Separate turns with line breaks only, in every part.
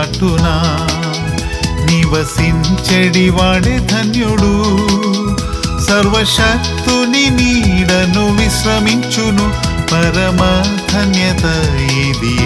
చాటునా నివసించెడి వాడే ధన్యుడు సర్వశక్తుని నీడను విశ్రమించును పరమ ధన్యత ఇది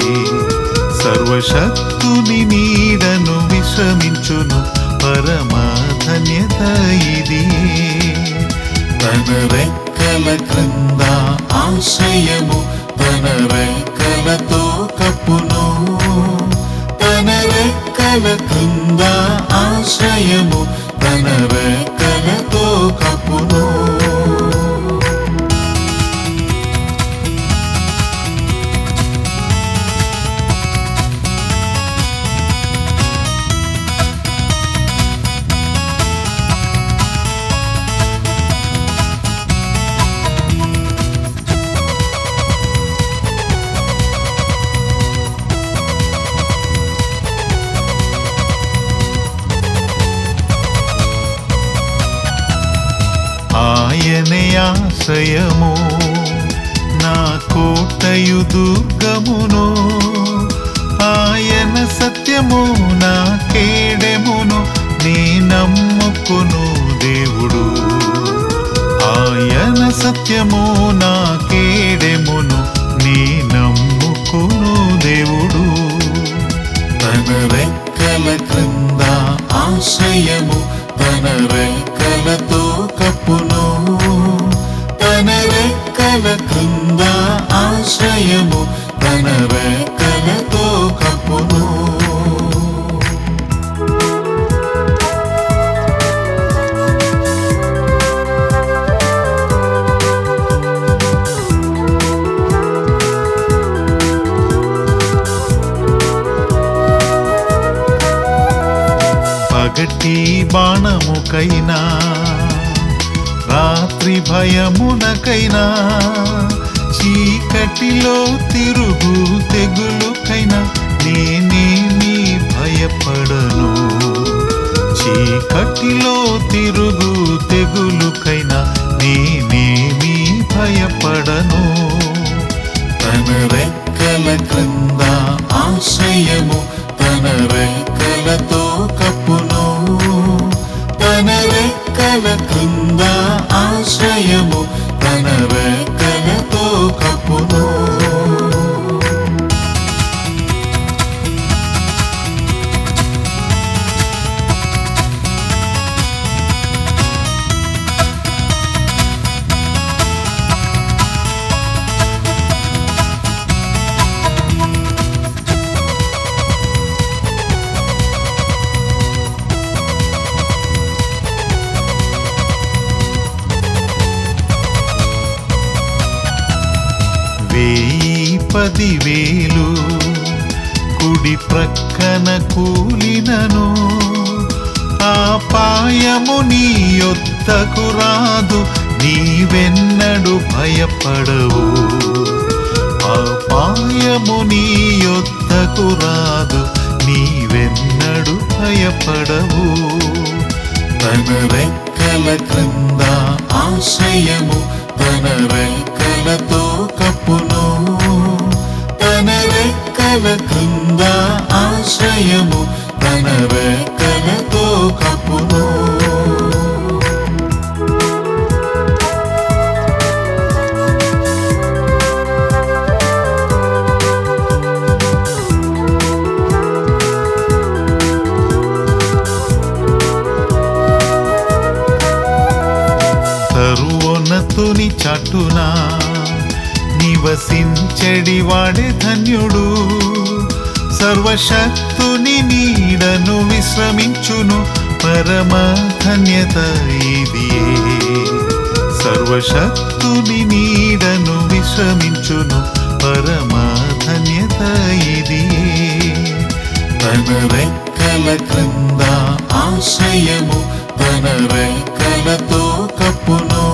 సర్వశక్తుని నీడను విశ్రమించును పరమ ధన్యత ఇది తన రెక్కల క్రింద ఆశ్రయము తన రెక్కలతో కప్పును తన రెక్కల క్రింద ఆశ్రయము తన రెక్కలతో కప్పును ఆయనే ఆశ్రయము నా కోటయు దుర్గమును ఆయన సత్యము నా కేడెమును నీ నమ్ముకును దేవుడు ఆయన సత్యము నా కేడెమును నీ నమ్ముకును దేవుడు తన రెక్కల క్రింద ఆశ్రయము తన రెక్కలతో కప్పును తన రెక్కల క్రింద ఆశ్రయము తన రెక్కలతో కప్పును పగటి బాణముకైనా రాత్రి భయమునకైనా చీకటిలో తిరుగు తెగులుకైనా నేనేమి భయపడను చీకటిలో తిరుగు తెగులుకైనా నేనేమి భయపడను తన రెక్కల క్రింద ఆశ్రయము తన రెక్కలతో కప్పును తన రెక్కల క్రింద ఆశ్రయము తన రెక్కలతో కప్పును వేయి పదివేలు కుడి ప్రక్కన కూలినను ఆపాయము నీ యొద్దకు రాదు నీవెన్నడు భయపడవు ఆపాయము నీ యొద్దకు రాదు నీవెన్నడు భయపడవు తన రెక్కల క్రింద ఆశ్రయము తన రెక్కలతో కప్పును తన రెక్కల క్రింద ఆశ్రయము తన రెక్కలతో కప్పును సర్వోన్నతుని చాటునా నివసించెడి వాడే ధన్యుడు సర్వశక్తుని నీడను విశ్రమించును పరమ ధన్యత ఇది సర్వశక్తుని నీడను విశ్రమించును పరమ ధన్యత ఇది తన రెక్కల క్రింద ఆశ్రయము తన రెక్కలతో కప్పును